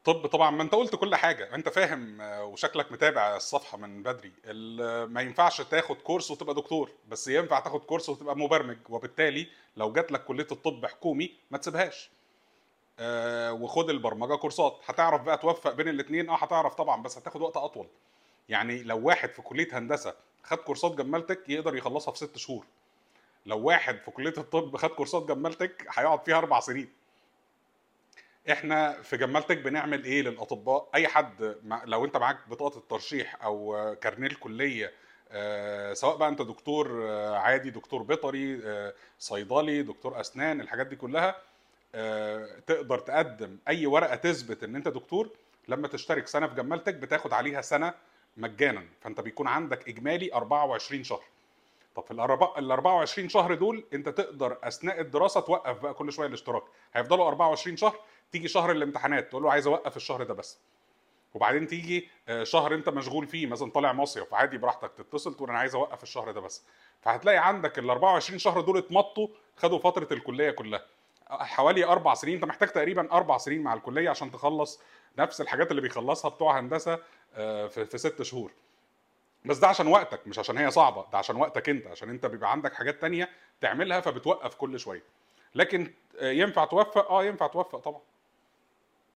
طب طبعا ما انت قلت كل حاجه انت فاهم آه، وشكلك متابع الصفحه من بدري ال- ما ينفعش تاخد كورس وتبقى دكتور بس ينفع تاخد كورس وتبقى مبرمج وبالتالي لو جات لك كليه الطب حكومي ما تسيبهاش آه، وخد البرمجه كورسات هتعرف بقى توفق بين الاثنين اه هتعرف طبعا بس هتاخد وقت اطول يعني لو واحد في كليه هندسه خد كورسات جمالتك يقدر يخلصها في ست شهور لو واحد في كليه الطب خد كورسات جمالتك هيقعد فيها اربع سنين احنا في جمالتك بنعمل ايه للاطباء اي حد مع لو انت معاك بطاقه الترشيح او آه، كارنيه الكليه آه، سواء بقى انت دكتور آه، عادي دكتور بيطري آه، صيدلي دكتور اسنان الحاجات دي كلها آه، تقدر تقدم اي ورقه تثبت ان انت دكتور لما تشترك سنه في جمالتك بتاخد عليها سنه مجانا فانت بيكون عندك اجمالي 24 شهر طب في الأربع- ال 24 شهر دول انت تقدر اثناء الدراسه توقف بقى كل شويه الاشتراك هيفضلوا 24 شهر تيجي شهر الامتحانات تقول له عايز اوقف الشهر ده بس وبعدين تيجي آه، شهر انت مشغول فيه مثلا طالع مصيف عادي براحتك تتصل تقول انا عايز اوقف الشهر ده بس فهتلاقي عندك ال 24 شهر دول اتمطوا خدوا فتره الكليه كلها حوالي اربع سنين انت محتاج تقريبا اربع سنين مع الكليه عشان تخلص نفس الحاجات اللي بيخلصها بتوع هندسه آه، في في ست شهور بس ده عشان وقتك مش عشان هي صعبه ده عشان وقتك انت عشان انت بيبقى عندك حاجات تانية تعملها فبتوقف كل شويه لكن آه، ينفع توفق اه ينفع توفق طبعا